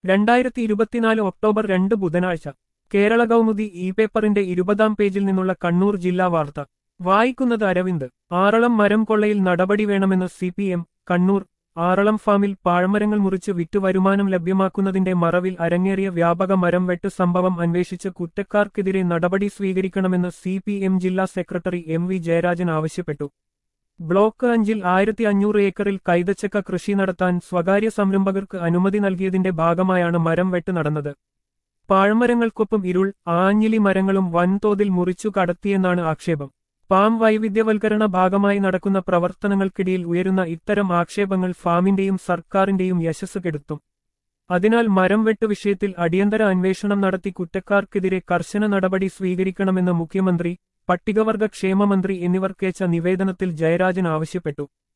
രണ്ടായിരത്തി ഇരുപത്തിനാല് ഒക്ടോബർ രണ്ട് ബുധനാഴ്ച കേരള കൗമുദി ഇ പേപ്പറിന്റെ ഇരുപതാം പേജിൽ നിന്നുള്ള കണ്ണൂർ ജില്ലാ വാർത്ത വായിക്കുന്നത് അരവിന്ദ് ആറളം മരം കൊള്ളയിൽ നടപടി വേണമെന്ന് C P M Kannur Aralam ഫാമിൽ പാഴ്മരങ്ങൾ മുറിച്ച് വിറ്റ് വരുമാനം ലഭ്യമാക്കുന്നതിന്റെ മറവിൽ അരങ്ങേറിയ വ്യാപക മരം വെട്ട് സംഭവം അന്വേഷിച്ച് കുറ്റക്കാർക്കെതിരെ നടപടി സ്വീകരിക്കണമെന്ന് സി പി എം ജില്ലാ സെക്രട്ടറി എം വി ജയരാജൻ ആവശ്യപ്പെട്ടു ബ്ലോക്ക് അഞ്ചിൽ ആയിരത്തി അഞ്ഞൂറ് ഏക്കറിൽ കൈതച്ചക്ക കൃഷി നടത്താൻ സ്വകാര്യ സംരംഭകർക്ക് അനുമതി നൽകിയതിന്റെ ഭാഗമായാണ് മരം വെട്ട് നടന്നത് പാഴ്മരങ്ങൾക്കൊപ്പം ഇരുൾ ആഞ്ഞിലി മരങ്ങളും വൻതോതിൽ മുറിച്ചു കടത്തിയെന്നാണ് ആക്ഷേപം പാം വൈവിധ്യവൽക്കരണ ഭാഗമായി നടക്കുന്ന പ്രവർത്തനങ്ങൾക്കിടയിൽ ഉയരുന്ന ഇത്തരം ആക്ഷേപങ്ങൾ ഫാമിന്റെയും സർക്കാരിന്റെയും യശസ് കെടുത്തും അതിനാൽ മരം വെട്ട് വിഷയത്തിൽ അടിയന്തര അന്വേഷണം നടത്തി കുറ്റക്കാർക്കെതിരെ കർശന നടപടി സ്വീകരിക്കണമെന്ന് മുഖ്യമന്ത്രി പട്ടികവർഗ ക്ഷേമമന്ത്രി എന്നിവർക്കേച്ച നിവേദനത്തിൽ ജയരാജൻ ആവശ്യപ്പെട്ടു